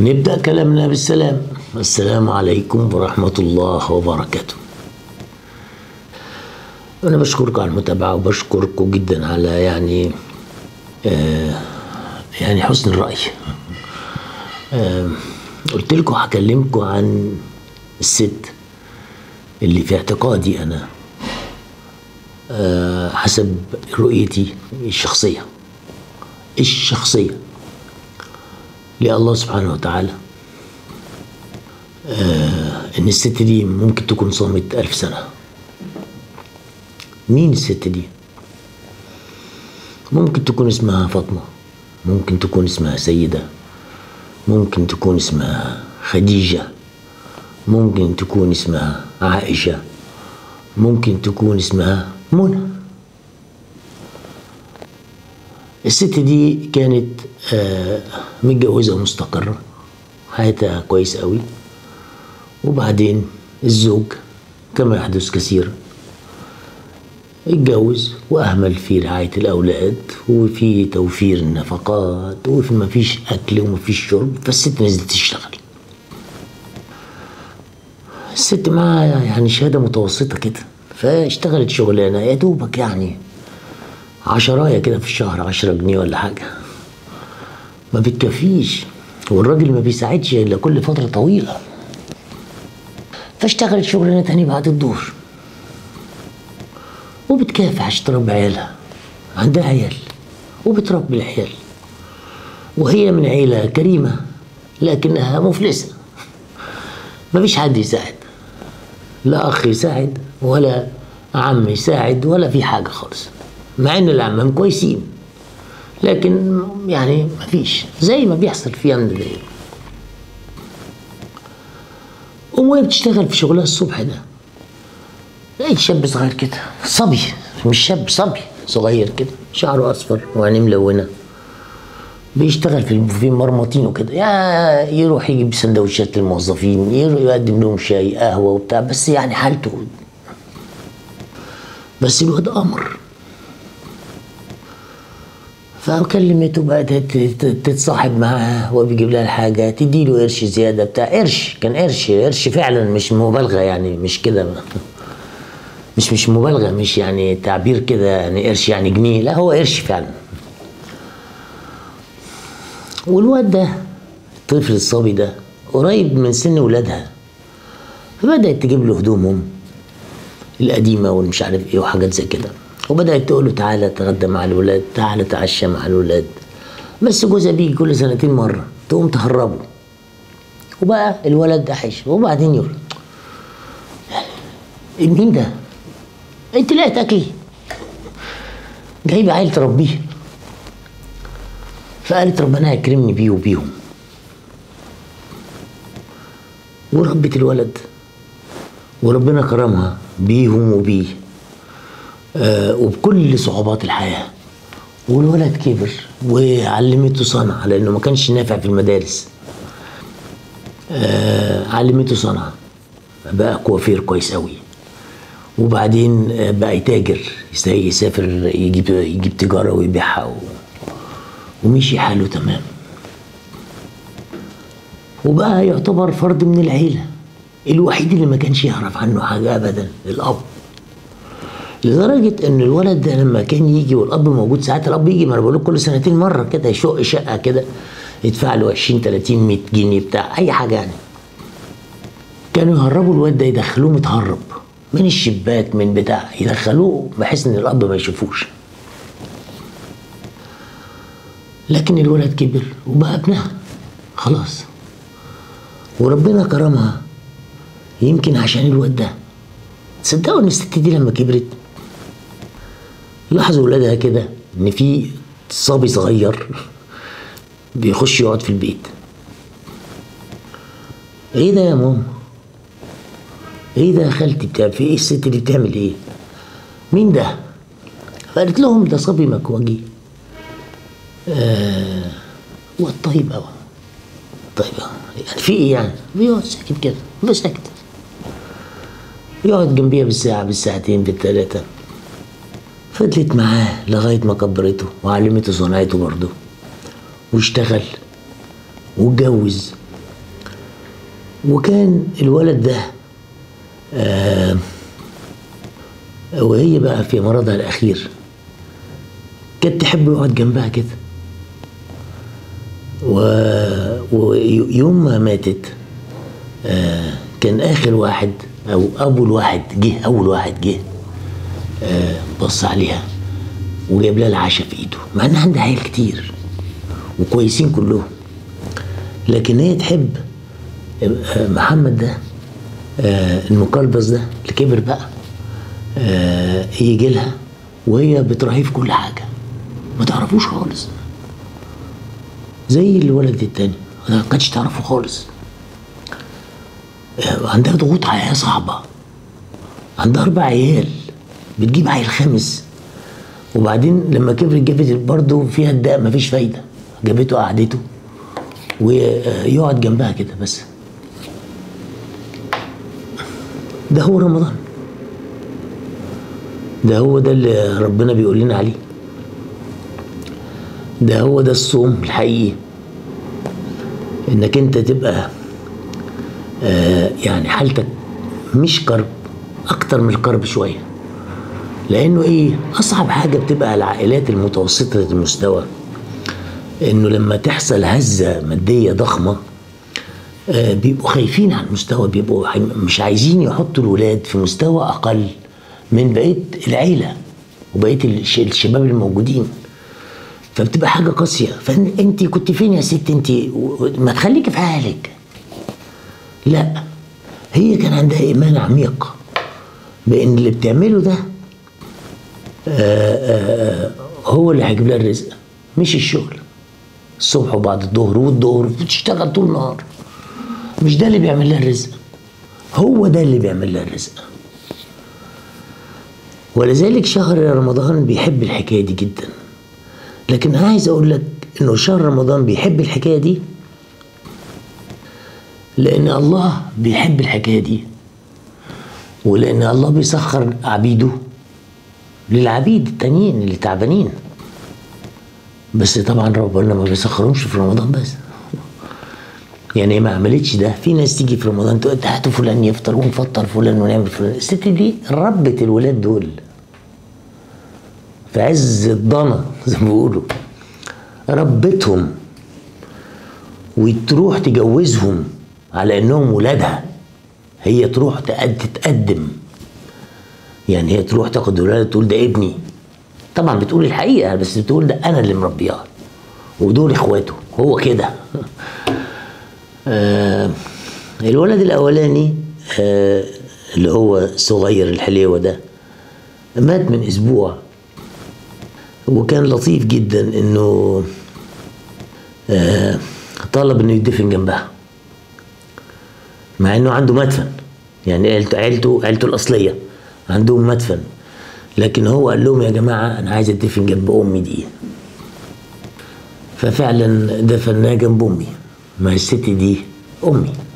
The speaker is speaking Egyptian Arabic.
نبدأ كلامنا بالسلام السلام عليكم ورحمة الله وبركاته أنا بشكركم على المتابعة وبشكركم جدا على يعني آه يعني حسن الرأي آه قلت لكم هكلمكم عن الست اللي في اعتقادي أنا آه حسب رؤيتي الشخصية الشخصية لله سبحانه وتعالى آه إن الست دي ممكن تكون صامت ألف سنة مين الست دي؟ ممكن تكون اسمها فاطمة ممكن تكون اسمها سيدة ممكن تكون اسمها خديجة ممكن تكون اسمها عائشة ممكن تكون اسمها منى الست دي كانت آه متجوزة ومستقرة حياتها كويس قوي وبعدين الزوج كما يحدث كثيرا اتجوز واهمل في رعايه الاولاد وفي توفير النفقات وفي ما فيش اكل وما فيش شرب فالست نزلت تشتغل الست معاها يعني شهاده متوسطه كده فاشتغلت شغلانه يا دوبك يعني عشرايه كده في الشهر عشرة جنيه ولا حاجه ما بتكفيش والراجل ما بيساعدش الا كل فتره طويله فاشتغلت شغلانه تاني بعد الظهر وبتكافح عشان تربي عيالها عندها عيال وبتربي العيال وهي من عيلة كريمة لكنها مفلسة مفيش حد يساعد لا أخ يساعد ولا عم يساعد ولا في حاجة خالص مع إن العمام كويسين لكن يعني مفيش زي ما بيحصل في يمن دي وهي بتشتغل في شغلها الصبح ده لقيت شاب صغير كده صبي مش شاب صبي صغير كده شعره اصفر وعينيه ملونه بيشتغل في في مرمطينه كده يا يروح يجيب سندوتشات للموظفين يروح يقدم لهم شاي قهوه وبتاع بس يعني حالته بس الواد قمر فكلمته بقى تتصاحب معاها هو بيجيب لها الحاجة تديله قرش زيادة بتاع قرش كان قرش قرش فعلا مش مبالغة يعني مش كده مش مش مبالغه مش يعني تعبير كده يعني قرش يعني جنيه لا هو قرش فعلا والواد ده الطفل الصبي ده قريب من سن ولادها فبدأت تجيب له هدومهم القديمة والمش عارف ايه وحاجات زي كده وبدأت تقول له تعالى تغدى مع الولاد تعالى تعشى مع الولاد بس جوزها بيجي كل سنتين مرة تقوم تهربه وبقى الولد ده حش وبعدين يقول مين ده؟ انت لا تاكلي جايبه عيل تربيه فقالت ربنا يكرمني بيه وبيهم وربت الولد وربنا كرمها بيهم وبيه آه وبكل صعوبات الحياه والولد كبر وعلمته صنعة لأنه ما كانش نافع في المدارس آه علمته صنعة بقى كوافير كويس قوي وبعدين بقى يتاجر يسافر يجيب يجيب تجاره ويبيعها و... ومشي حاله تمام وبقى يعتبر فرد من العيله الوحيد اللي ما كانش يعرف عنه حاجه ابدا الاب لدرجه ان الولد ده لما كان يجي والاب موجود ساعات الاب يجي ما انا بقول كل سنتين مره كده يشق شقه كده يدفع له 20 30 100 جنيه بتاع اي حاجه يعني كانوا يهربوا الواد ده يدخلوه متهرب من الشباك من بتاع يدخلوه بحيث ان الاب ما يشوفوش لكن الولد كبر وبقى ابنها خلاص وربنا كرمها يمكن عشان الواد ده تصدقوا ان الست دي لما كبرت لاحظوا ولادها كده ان في صبي صغير بيخش يقعد في البيت ايه ده يا ماما ايه ده يا خالتي بتاع في ايه الست دي بتعمل ايه مين ده فقالت لهم ده صبي مكوجي آه والطيب قوي طيب يعني في ايه يعني بيقعد ساكت كده بس ساكت يقعد جنبيها بالساعة بالساعتين بالتلاتة فضلت معاه لغاية ما كبرته وعلمته صنعته برضه واشتغل واتجوز وكان الولد ده آه وهي بقى في مرضها الأخير كانت تحب يقعد جنبها كده و- ويوم ما ماتت آه كان آخر واحد أو أول واحد جه أول واحد جه آه بص عليها وجايب لها العشاء في إيده مع إن عندها عيال كتير وكويسين كلهم لكن هي تحب آه، محمد ده آه، المقلبس ده اللي كبر بقى آه، يجي لها وهي بتراهيه في كل حاجه ما تعرفوش خالص زي الولد التاني ما كانتش تعرفه خالص آه، عندها ضغوط حياه صعبه عندها اربع عيال بتجيب عيل خامس وبعدين لما كبرت جابت برضه فيها الداء مفيش فايده جابته قعدته ويقعد جنبها كده بس ده هو رمضان ده هو ده اللي ربنا بيقول لنا عليه ده هو ده الصوم الحقيقي انك انت تبقى آه يعني حالتك مش كرب اكتر من الكرب شويه لانه ايه اصعب حاجه بتبقى على العائلات المتوسطه المستوى انه لما تحصل هزه ماديه ضخمه آه، بيبقوا خايفين على المستوى بيبقوا حي- مش عايزين يحطوا الولاد في مستوى اقل من بقيه العيله وبقيه الش- الشباب الموجودين فبتبقى حاجه قاسيه فانت كنت فين يا ست انت ما تخليكي في حالك لا هي كان عندها ايمان عميق بان اللي بتعمله ده هو اللي هيجيب لها الرزق مش الشغل الصبح وبعد الظهر والظهر بتشتغل طول النهار مش ده اللي بيعمل لها الرزق هو ده اللي بيعمل لها الرزق ولذلك شهر رمضان بيحب الحكايه دي جدا لكن انا عايز اقول لك انه شهر رمضان بيحب الحكايه دي لان الله بيحب الحكايه دي ولان الله بيسخر عبيده للعبيد التانيين اللي تعبانين بس طبعا ربنا ما بيسخرهمش في رمضان بس يعني هي ما عملتش ده في ناس تيجي في رمضان تقول ده هاتوا فلان يفطر ونفطر فلان ونعمل فلان الست دي ربت الولاد دول في عز الضنا زي ما بيقولوا ربتهم وتروح تجوزهم على انهم ولادها هي تروح تقد تتقدم يعني هي تروح تاخد ولادها تقول ده ابني طبعا بتقول الحقيقه بس بتقول ده انا اللي مربياه ودول اخواته هو كده آه الولد الاولاني آه اللي هو صغير الحليوه ده مات من اسبوع وكان لطيف جدا انه آه طلب انه يدفن جنبها مع انه عنده مدفن يعني عيلته عيلته عيلته الاصليه عندهم مدفن لكن هو قال لهم يا جماعه انا عايز ادفن جنب امي دي ففعلا دفناه جنب امي ما الست دي امي